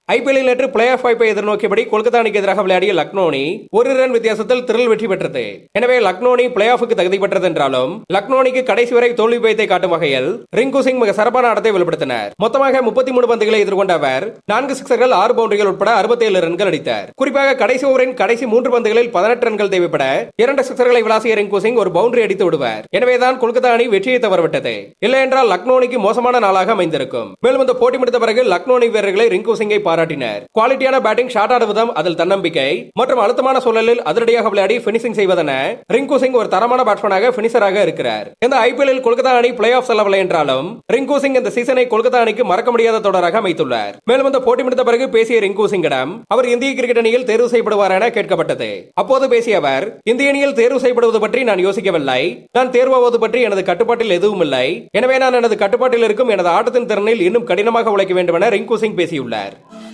ஐபிஎல்லில் நேற்று play off வாய்ப்பை எதிர்நோக்கியபடி கொல்கத்தா அணிக்கு எதிராக விளையாடிய லக்னோ அணி ஒரு ரன் வித்தியாசத்தில் திரில் வெற்றி பெற்றது எனவே லக்னோ அணி பிளே ஆஃபுக்கு தகுதி பெற்றது என்றாலும் லக்னோ அணிக்கு கடைசி வரை தோல்வி பயத்தை காட்டும் வகையில் ரிங்கு சிங் மிக சிறப்பான ஆட்டத்தை வெளிப்படுத்தினார் மொத்தமாக முப்பத்தி மூணு பந்துகளை எதிர்கொண்ட அவர் நான்கு சிக்ஸர்கள் ஆறு பவுண்டரிகள் உட்பட அறுபத்தேழு ரன்கள் அடித்தார் குறிப்பாக கடைசி ஓவரின் கடைசி மூன்று பந்துகளில் பதினெட்டு ரன்கள் தேவைப்பட இரண்டு சிக்ஸர்களை விளாசிய ரிங்கு சிங் ஒரு பவுண்டரி அடித்து விடுவார் எனவேதான் கொல்கத்தா அணி வெற்றியை தவறவிட்டது இல்லை என்றால் லக்னோ அணிக்கு மோசமான நாளாக அமைந்திருக்கும் மேலும் இந்த போட்டி முடித்த பிறகு லக்னோ அணி வீரர்களை ரிங்கு சிங்கை பாராட்டினர் குவாலிட்டியான பேட்டிங் ஷாட் ஆடுவதும் அதில் தன்னம்பிக்கை மற்றும் அழுத்தமான சூழலில் அதிரடியாக விளையாடி பினிஷிங் செய்வதென ரிங்கு சிங் ஒரு தரமான பேட்ஸ்மேனாக பினிஷராக இருக்கிறார் இந்த ஐபிஎல்லில் கொல்கத்தா அணி பிளே ஆஃப் செல்லவில்லை என்றாலும் ரிங்கு சிங் இந்த சீசனை கொல்கத்தா அணிக்கு மறக்க முடியாத தொடராக அமைத்துள்ளார் மேலும் இந்த போட்டி முடித்த பிறகு பேசிய ரிங்கு சிங்கிடம் அவர் இந்திய கிரிக்கெட் அணியில் தேர்வு செய்யப்படுவார் என கேட்கப்பட்டது அப்போது பேசிய அவர் இந்திய அணியில் தேர்வு செய்யப்படுவது பற்றி நான் யோசிக்கவில்லை நான் தேர்வாவது பற்றி எனது கட்டுப்பாட்டில் எதுவும் இல்லை எனவே நான் எனது கட்டுப்பாட்டில் இருக்கும் எனது ஆட்டத்தின் திறனில் இன்னும் கடினமாக உழைக்க வேண்டும் என ரிங்கு சிங் பேசியுள்ளார்